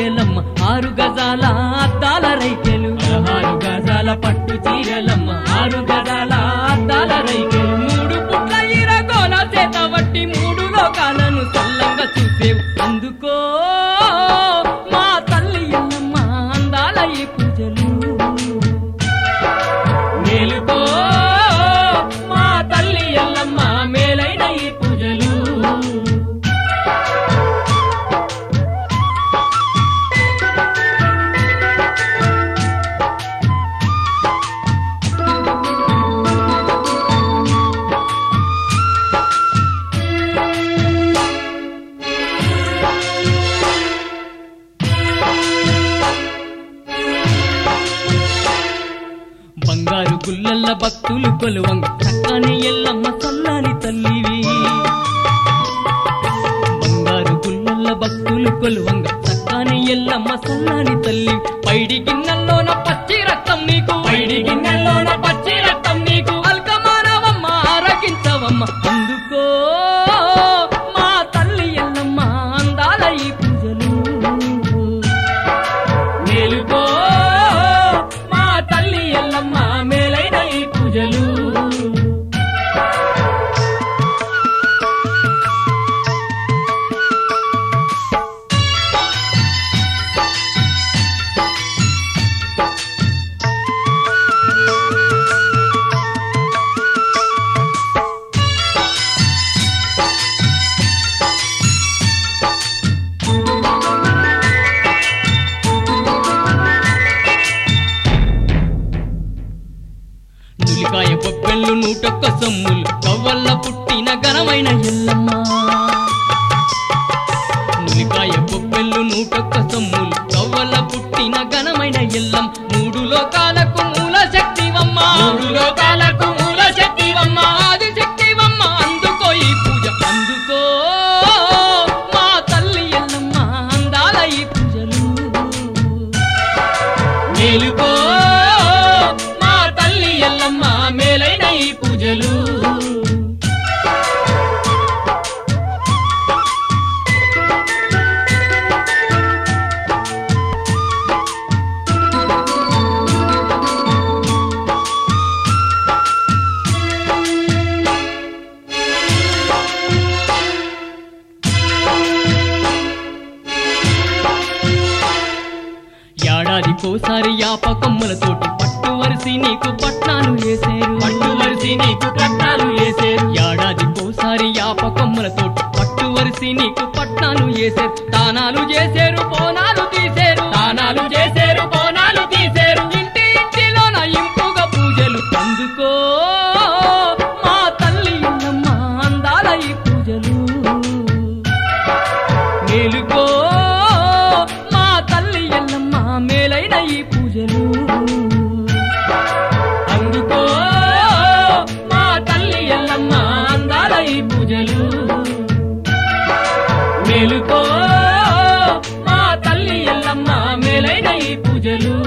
చీరలమ్మ ఆరు గజాల అద్దాల రైకెలు పదహారు గజాల పట్టు చీరలమ్మ ఆరు గజాల అద్దాల రైకెలు మూడు పుట్ల ఇరగోల చేత వట్టి మూడు లోకాలను చల్లంగా చూసేవు అందుకో మా తల్లి ఎల్లమ్మ అందాల ఈ పూజలు మేలుకో మా తల్లి ఎల్లమ్మ మేలైన ఈ పూజలు బంగారు గుల్లల్ల భక్తులు కొలువంగ చక్కని ఎల్లమ్మ చల్లని తల్లివి బంగారు గుల్లల్ల భక్తులు కొలువంగ చక్కని ఎల్లమ్మ చల్లని తల్లి పైడి గిన్నెల్లోన పచ్చి రక్తం నీకు పైడి గిన్నెల్లోన పచ్చి రక్తం నీకు అల్కమానవమ్మ ఆరగించవమ్మ అందుకో మా తల్లి ఎల్లమ్మ అందాల ఈ పూజలు మేలుకో మా తల్లి ఎల్లమ్మ మేలైన ఈ పూజలు నులికాయ బొబ్బెళ్ళు నూటొక్క సొమ్ములు కవ్వల్ల పుట్టిన ఘనమైన ఎల్లమ్మ నులికాయ బొబ్బెళ్ళు నూటొక్క సొమ్ములు కవ్వల్ల పుట్టిన ఘనమైన ఎల్లం మూడు లోకాలకు మూల శక్తివమ్మ మూడు లోకాలకు మూల శక్తివమ్మ ఆది శక్తివమ్మ అందుకో ఈ పూజ అందుకో మా తల్లి ఎల్లమ్మ అందాల ఈ పూజలు మేలుకో మా తల్లి ఎల్లమ్మ మేలైన ఈ పూజలు ఏడాదికోసారి యాప కొమ్మలతోటి పట్టు వరిసి నీకు పట్నాలు వేసేరు పట్టు వరిసి నీకు పట్టాలు వేసేరు ఏడాదికోసారి యాప కొమ్మలతోటి పట్టు వరిసి నీకు పట్నాలు వేసేరు తానాలు చేసేరు బోనాలు తీసేరు దానాలు చేసేరు బోనాలు తీసేరు ఇంటి ఇంటిలోన ఇంపుగా పూజలు అందుకో మా తల్లి ఎల్లమ్మ అందాల ఈ పూజలు మేలుకో మా తల్లి ఎల్లమ్మ మేలైన ఈ పూజలు అందుకో మా తల్లి ఎల్లమ్మ అందాల ఈ పూజలు మేలుకో మా తల్లి ఎల్లమ్మ మేలైన ఈ పూజలు